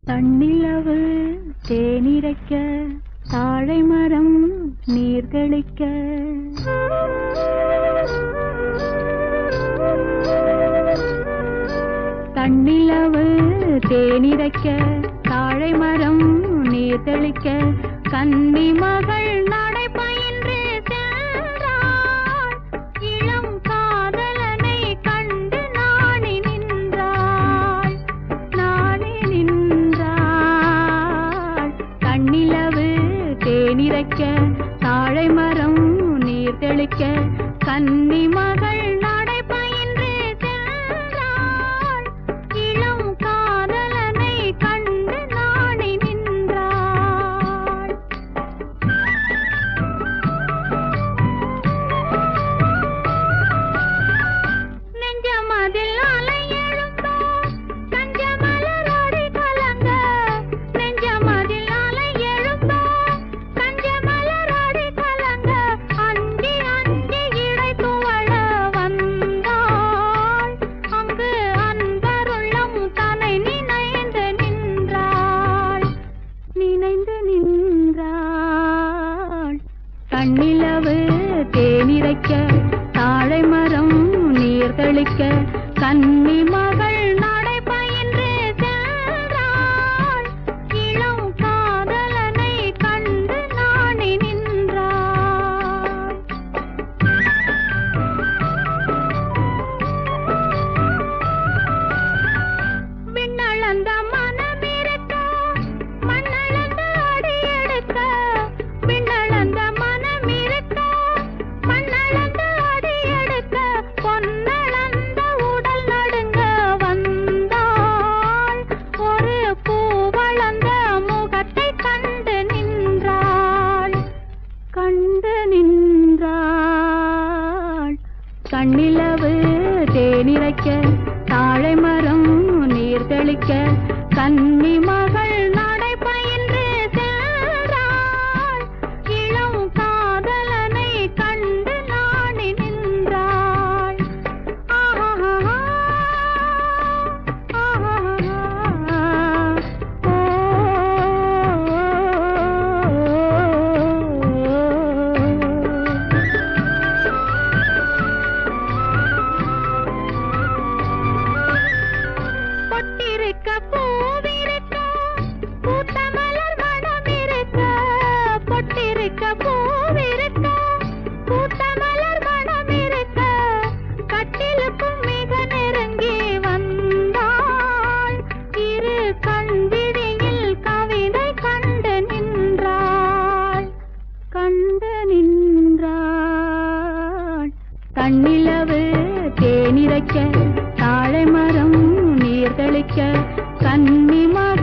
தன்னிலவு தேனிரைக்க தாழை மரம் நீர் தெளிக்க தன்னிலவு தேனிரைக்க தாழை மரம் நீர் தெளிக்க கன்னி மகள் நடை பயின்று சென்றாள் இளம் காதலனை கண்டு நாணி நின்றாள் நாணி நின்றாள் கண்ணிலவு தேனிரைக்க தாழை மரம் நீர் தெளிக்க கன்னி மகள் நடை பயின்று சென்றாள் இளம் காதலனை கண்டு நாணி நின்றாள் நெஞ்சமதில் அலை எழுந்தோ கஞ்சமலரோடி கலங்க நெஞ்சமதில் அலை எழுந்தோ கஞ்சமலரோடி கலங்க அஞ்சி அஞ்சி இடை துவள வந்தாள் அங்கு அன்பருள்ளம் தன்னை நினைந்து நின்றாள் நினைந்து நின்றாள் கண்ணிலவு தேனிரைக்க தாழை மரம் நீர் தெளிக்க கன்னி மகள் நடை பயின்று சென்றாள் இளம் காதலனை கண்டு நாணி நின்றாள் விண்ணளந்த மனமிருக்க மண்ணளந்த அடியெடுக்க விண்ணளந்த மனமிருக்க மண்ணளந்த அடியெடுக்க பொன்னளந்த உடல் நடுங்க வந்தாள் ஒரு பூவளந்த முகத்தை கண்டு நின்றாள் கண்டு நின்றாள் கண்ணிலவு தேனிரைக்க தாழை மரம் நீர் தெளிக்க கன்னி மகள் நடை பயின்று சென்றாள் இளம் காதலனை கண்டு நாணி நின்றாள் ஆஹா பொட்டிருக்க பூவிருக்க பூத்த மலர் மனம் இருக்க பொட்டிருக்க பூவிருக்க பூத்த மலர் மனம் இருக்க கட்டிலுக்கும் மிக நெருங்கி வந்தாள் இரு கண்விழியில் கவிதை கண்டு நின்றாள் கண்டு நின்றாள் கண்ணிலவு தேனிரைக்க தாழை மரம் நீர் தெளிக்க கன்னி மகள்